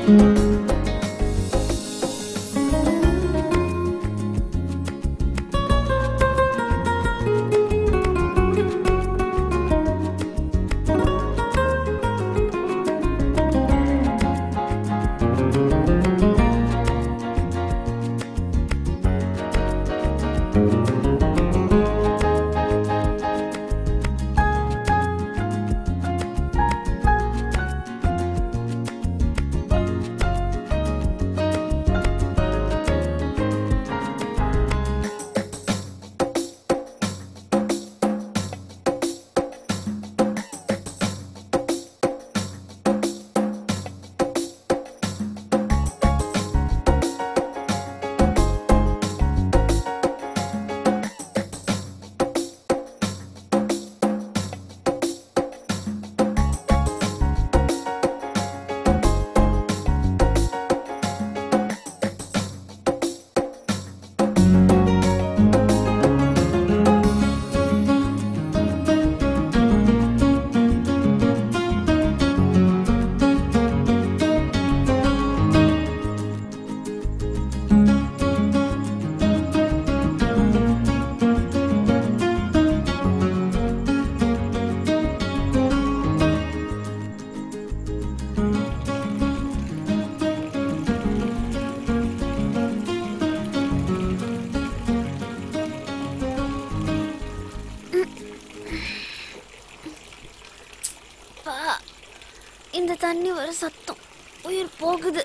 பா இந்த தண்ணி வர சத்தம் உயிர் போகுது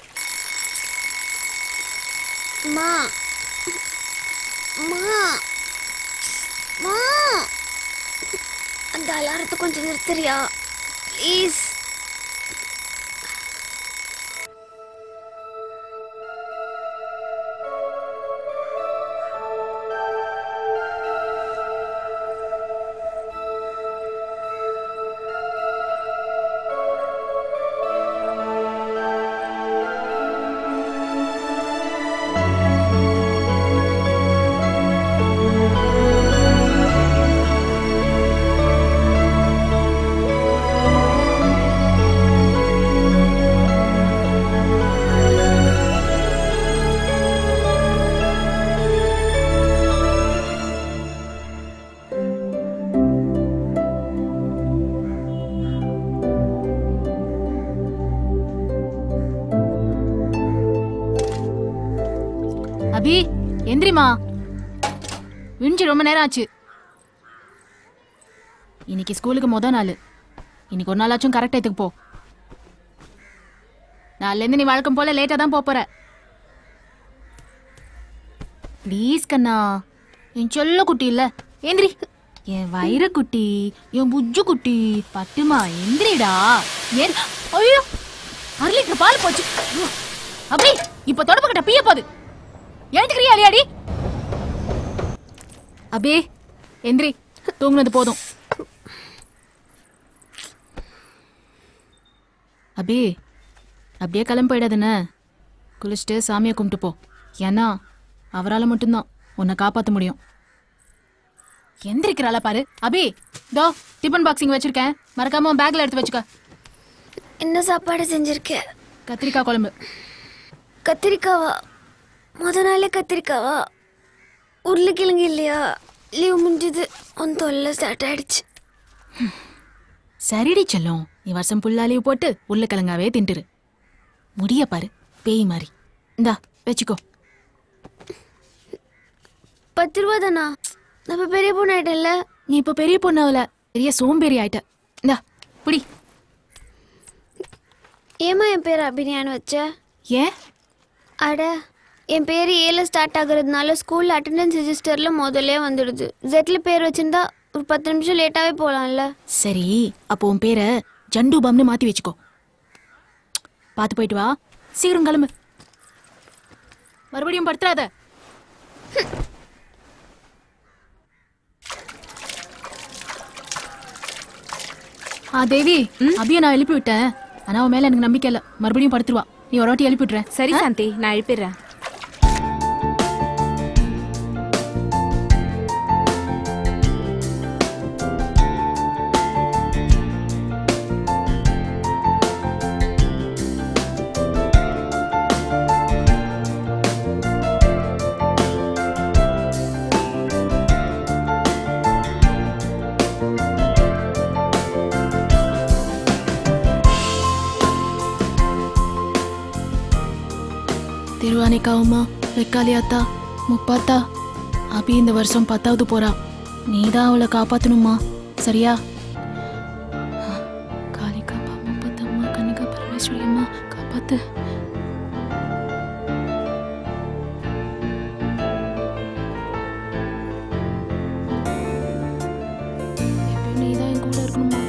மா மா மா அந்த அலாரத்தை கொஞ்சம் நிறுத்துறியா ப்ளீஸ் அபி எந்திரிமா விழிஞ்சு ரொம்ப நேரம் ஆச்சு இன்னைக்கு ஸ்கூலுக்கு முத நாள் இன்னைக்கு ஒரு நாளாச்சும் கரெக்ட் டயத்துக்கு போ நாளிலேருந்து நீ வழக்கம் போல லேட்டாக தான் போப் போற ப்ளீஸ் கண்ணா என் சொல்ல குட்டி இல்ல எந்திரி என் வயிறு குட்டி என் புஜ்ஜு குட்டி பட்டுமா எந்திரிடா ஏன் ஐயோ அரை லிட்டர் பால் போச்சு அப்படி இப்ப தொடப்பு கிட்ட பீய போகுது எழுத்துக்கிறியா இல்லையாடி அபி எந்திரி தூங்குனது போதும் அபி அப்படியே கிளம்பி போயிடாதுன்னு குளிச்சுட்டு சாமியை கும்பிட்டு போ ஏன்னா அவரால் மட்டும்தான் உன்னை காப்பாற்ற முடியும் எந்திரிக்கிறாள பாரு அபி தோ டிபன் பாக்ஸிங் வச்சிருக்கேன் மறக்காம உன் பேக்ல எடுத்து வச்சுக்க என்ன சாப்பாடு செஞ்சிருக்க கத்திரிக்காய் குழம்பு கத்திரிக்காவா முத நாளே கத்திரிக்காவா உருளைக்கிழங்கு இல்லையா லீவ் முடிஞ்சது உன் தொல்லை ஸ்டார்ட் ஆயிடுச்சு சரிடி செல்லம் நீ வருஷம் புல்லா லீவ் போட்டு உருளைக்கிழங்காவே தின்ட்டுரு முடிய பாரு பேய் மாதிரி இந்தா வச்சுக்கோ பத்து ரூபா தானா நம்ம பெரிய பொண்ணு ஆயிட்டேன்ல நீ இப்போ பெரிய பொண்ணாவல பெரிய சோம்பேறி ஆயிட்ட இந்தா புடி ஏமா என் பேர் அபிநயான்னு வச்ச ஏன் அட என் பேர் ஏல ஸ்டார்ட் ஆகுறதுனால ஸ்கூல் அட்டெண்டன்ஸ் ரெஜிஸ்டர்ல முதல்லே வந்துடுது ஜெட்ல பேர் வச்சிருந்தா ஒரு பத்து நிமிஷம் லேட்டாவே போலாம்ல சரி அப்போ உன் பேரை ஜண்டு பாம்னு மாத்தி வச்சுக்கோ பார்த்து போயிட்டு வா சீக்கிரம் கிளம்பு மறுபடியும் படுத்துறாத ஆ தேவி அபிய நான் எழுப்பி விட்டேன் ஆனா அவன் மேல எனக்கு நம்பிக்கை இல்ல மறுபடியும் படுத்துருவா நீ ஒரு வாட்டி எழுப்பி விட்டுறேன் சரி சாந்தி நான் எழுப்பிடுறேன் இருவானிக்கா உமா வெக்காளி அத்தா முப்பாத்தா அபி இந்த வருஷம் பத்தாவது போறா நீ தான் அவளை காப்பாத்தணுமா சரியா காளிகா முப்பத்தம்மா கனிகா பரமேஸ்வரி அம்மா காப்பாத்து எப்பயும் நீ தான் என் கூட இருக்கணுமா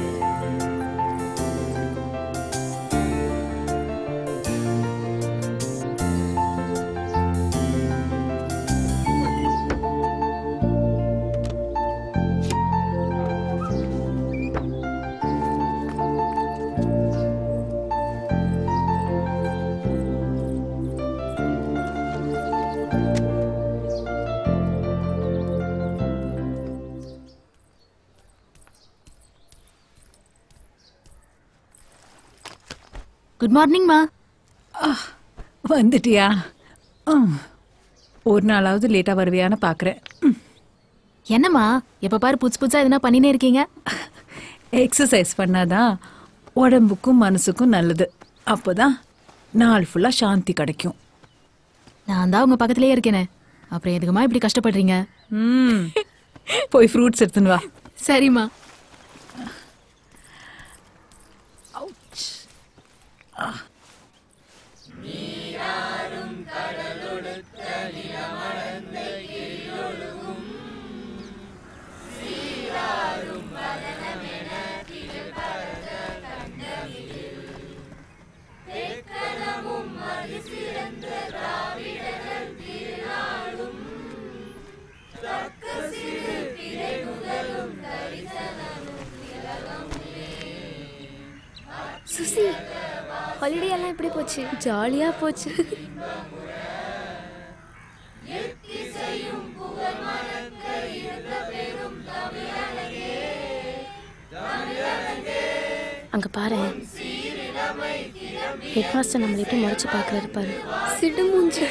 குட் மார்னிங்மா வந்துட்டியா ம். ஒரு நாளாவது லேட்டாக வருவியான்னு பார்க்குறேன் என்னம்மா எப்ப பாரு புதுசு புதுசா எதுனா பண்ணினே இருக்கீங்க எக்ஸசைஸ் பண்ணாதான் உடம்புக்கும் மனசுக்கும் நல்லது அப்போதான் நாள் ஃபுல்லாக சாந்தி கிடைக்கும் நான் தான் உங்க பக்கத்திலேயே இருக்கேனே அப்புறம் எதுக்குமா இப்படி கஷ்டப்படுறீங்க ம் போய் ஃப்ரூட்ஸ் எடுத்துன்னு வா சரிம்மா சுசி ஹாலிடே எல்லாம் எப்படி போச்சு ஜாலியா போச்சு அங்க பாரு ஹெட் மாஸ்டர் நம்மளை எப்படி முறைச்சு பார்க்கறாரு பாரு சிடு மூஞ்சு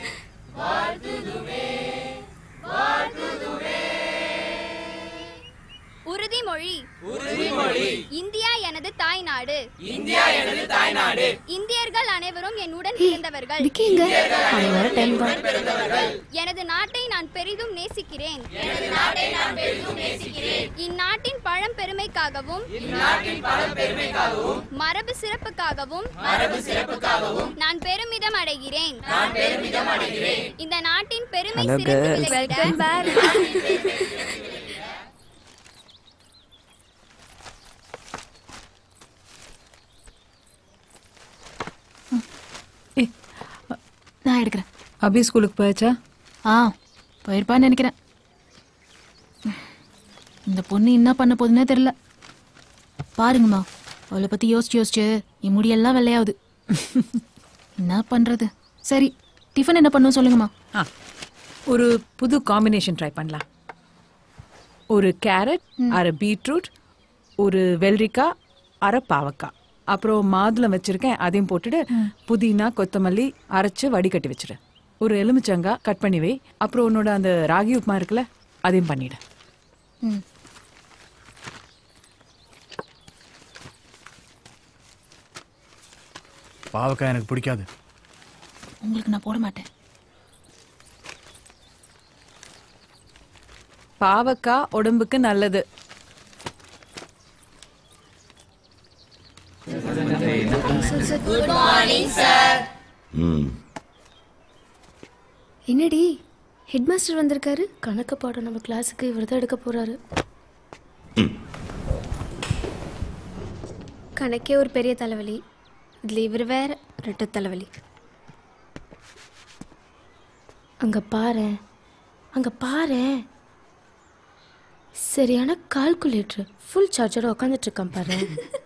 உறுதிமொழி இந்தியா எனது தாய்நாடு இந்தியா எனது தாய்நாடு இந்தியர்கள் அனைவரும் என்னுடன் பிறந்தவர்கள் விக்கேங்க அவன் வர டைம் தான் எனது நாட்டை நான் பெரிதும் நேசிக்கிறேன் இந்நாட்டின் பழம்பெருமைக்காகவும் மரபு சிறப்புக்காகவும் நான் பெருமிதம் அடைகிறேன் இந்த நாட்டின் பெருமை சிறப்பு விளங்கிட ஏ நான் எடுக்கிறேன் அபி ஸ்கூலுக்கு போயாச்சா ஆ போயிருப்பான்னு நினைக்கிறேன் இந்த பொண்ணு என்ன பண்ண போகுதுன்னே தெரியல பாருங்கம்மா அவளை பத்தி யோசிச்சு யோசிச்சு என் முடியெல்லாம் வெள்ளையாகுது என்ன பண்றது சரி டிஃபன் என்ன பண்ணும் சொல்லுங்கம்மா ஆ ஒரு புது காம்பினேஷன் ட்ரை பண்ணலாம் ஒரு கேரட் அரை பீட்ரூட் ஒரு வெள்ளரிக்காய் அரை பாவக்காய் அப்புறம் மாதுளம் வச்சிருக்கேன் அதையும் போட்டுட்டு புதினா கொத்தமல்லி அரைச்சு வடிகட்டி வச்சிரு ஒரு எலுமிச்சங்காய் கட் பண்ணி வை அப்புறம் உன்னோட அந்த ராகி உப்புமா இருக்குல்ல அதையும் பண்ணிடு ம் பாவக்காய் எனக்கு பிடிக்காது உங்களுக்கு நான் போட மாட்டேன் பாவக்காய் உடம்புக்கு நல்லது என்னடி ஹெட் மாஸ்டர் வந்திருக்காரு கணக்கு பாடம் நம்ம கிளாஸுக்கு இவர் தான் எடுக்க போறாரு கணக்கே ஒரு பெரிய தலைவலி இதுல இவர் வேற ரெட்டை தலைவலி அங்க பாரு அங்க பாரு சரியான கால்குலேட்டர் ஃபுல் சார்ஜோட உட்காந்துட்டு இருக்கான் பாரு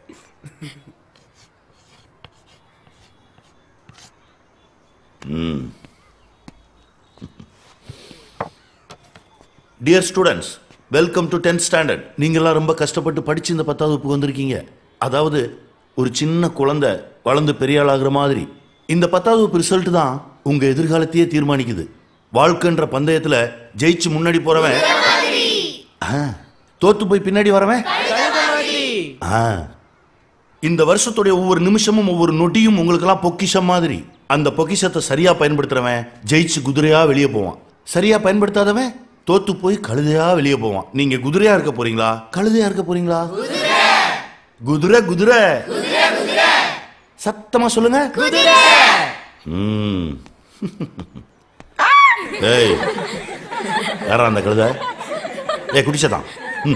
dear students welcome to tenth standard நீங்கள்லாம் ரொம்ப கஷ்டப்பட்டு படிச்சு இந்த பத்தாவது வகுப்பு வந்திருக்கீங்க அதாவது ஒரு சின்ன குழந்தை வளர்ந்து பெரிய ஆளாகிற மாதிரி இந்த பத்தாவது வகுப்பு ரிசல்ட் தான் உங்க எதிர்காலத்தையே தீர்மானிக்குது வாழ்க்கைன்ற பந்தயத்துல ஜெயிச்சு முன்னாடி போறவன் ஆ, தோத்து போய் பின்னாடி வரவன் ஆ, இந்த வருஷத்துடைய ஒவ்வொரு நிமிஷமும் ஒவ்வொரு நொடியும் உங்களுக்கெல்லாம் பொக்கிஷம் மாதிரி அந்த பொக்கிஷத்தை சரியா பயன்படுத்துறவன் ஜெயிச்சு குதிரையா வெளியே போவான் சரியா பயன்படுத்தாதவன் தோத்து போய் கழுதையா வெளியே போவான் நீங்க குதிரையா இருக்க போறீங்களா கழுதையா இருக்க போறீங்களா குதிரை குதிரை சத்தமா சொல்லுங்க ம். ஏய் யாரா அந்த கழுதை ஏய் குடிச்சதான் ம்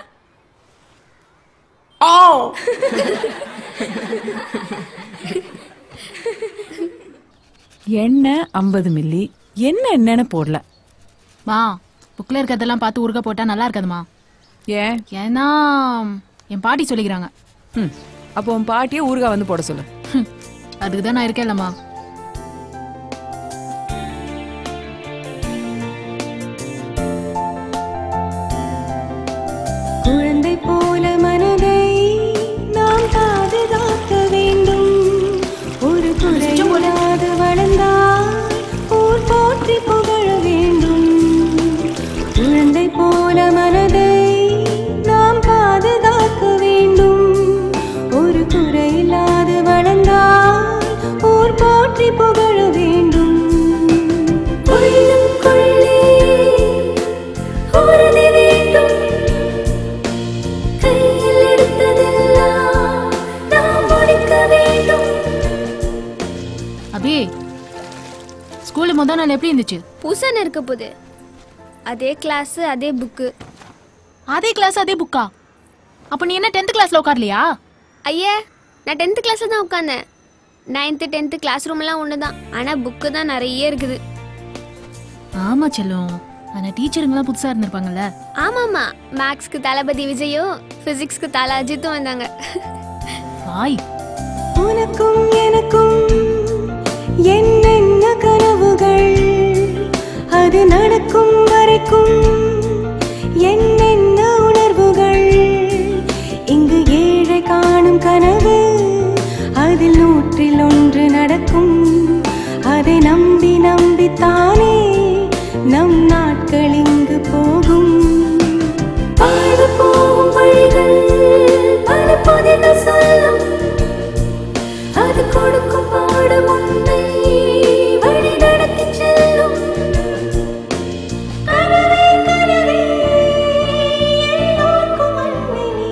எண்ணெய் ஐம்பது மில்லி என்ன என்னன்னு போடல மா புக்ல இருக்கிறதெல்லாம் பார்த்து உருக போட்டா நல்லா இருக்காதுமா ஏன் ஏன்னா என் பாட்டி சொல்லிக்கிறாங்க ம் அப்போ உன் பாட்டியை ஊறுகாய் வந்து போட சொல்லு ஹம், அதுக்கு தான் நான் இருக்கேன்லம்மா குழந்தை போல மனதை நாம் பாதுகாக்க வேண்டும் ஒரு குறையில்லாது வளர்ந்தால் ஊர் போற்றி புகழ வேண்டும் குழந்தை போல மனதை நாம் பாதுகாக்க வேண்டும் ஒரு குறையில்லாது வளர்ந்தால் ஊர் போற்றி புகழ வேண்டும் உள்ளுக்குள்ளே உறுதி வேண்டும் கையில் எடுத்ததெல்லாம் நாம் முடிக்க வேண்டும் அபி ஸ்கூல்ல முதல் நாள் எப்படி இருந்துச்சு புதுசான இருக்க போகுது அதே கிளாஸ் அதே புக்கு அதே கிளாஸ் அதே புக்கா அப்ப நீ என்ன டென்த் கிளாஸ்ல உட்காரலையா ஐயே நான் டென்த்து கிளாஸில் தான் உட்காந்தேன் நைன்த்து டென்த்து கிளாஸ் ரூம்லாம் ஒன்று தான் ஆனால் புக்கு தான் நிறைய இருக்குது ஆமா செல்லம் ஆனா டீச்சருங்கெல்லாம் புதுசா இருந்திருப்பாங்கல்ல ஆமாம்மா மேக்ஸ்க்கு தளபதி விஜயும் ஃபிசிக்ஸ்க்கு தல அஜித்தும் வந்தாங்க வாய் உனக்கும் எனக்கும் என்னென்ன கனவுகள் அது நடக்கும் வரைக்கும் என்னென்ன உணர்வுகள் இங்கு ஏழை காணும் கனவு அதில் நூற்றில் ஒன்று நடக்கும் அதை நம்பி நம்பித்தானே நம் நாட்கள் இங்கு போகும் வாழ்வு போகும் வழிகள் பல பொதிகள் சொல்லும் அது கொடுக்கும் பாடம் உன்னை வழி நடத்திச் செல்லும் கனவே, கனவே, எல்லோர்க்கும் அன்னை நீ.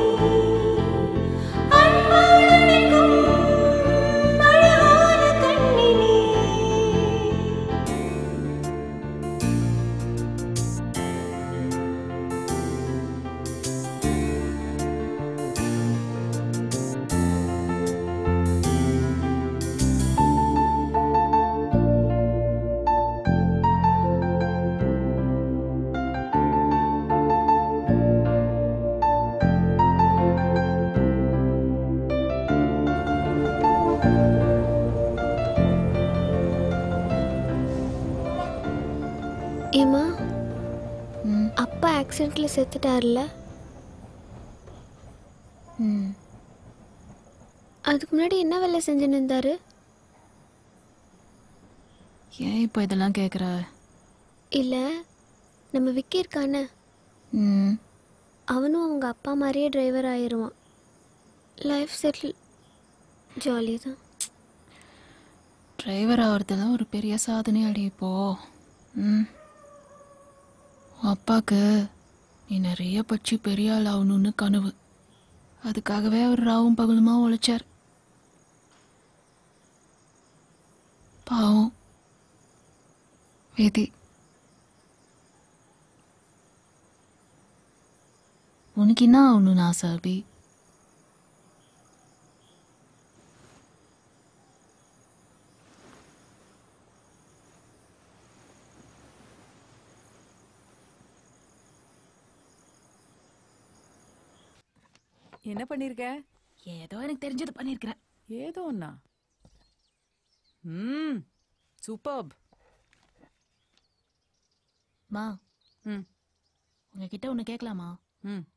அன்பால் அணைக்கும் அழகான கண்ணினி. ஏமா அப்பா ஆக்சிடென்ட்ல செத்துட்டார்ல ம். அதுக்கு முன்னாடி என்ன வேலை செஞ்சுன்னு இருந்தாரு ஏன் இப்போ இதெல்லாம் கேக்குற இல்ல நம்ம விக்கி இருக்கானே ம் அவனும் அவங்க அப்பா மாதிரியே டிரைவர் ஆயிடுவான் லைஃப் செட்டில் ஜாலி தான் டிரைவர் ஆகிறதுலாம் ஒரு பெரிய சாதனை அடி இப்போ ம் உன் அப்பாக்கு நீ நிறைய பட்சி பெரிய ஆள் ஆகணும்னு கனவு அதுக்காகவே அவர் ராவும் பகலுமா உழைச்சார் பாவம் விதி உனக்கு என்ன ஆகணும்னு ஆசை அபி என்ன பண்ணிருக்க ஏதோ எனக்கு தெரிஞ்சது பண்ணியிருக்கிறேன் ஏதோ ஒண்ணா ம் சூப்பர்ப் மா ம் உங்ககிட்ட ஒன்று கேட்கலாமா ம்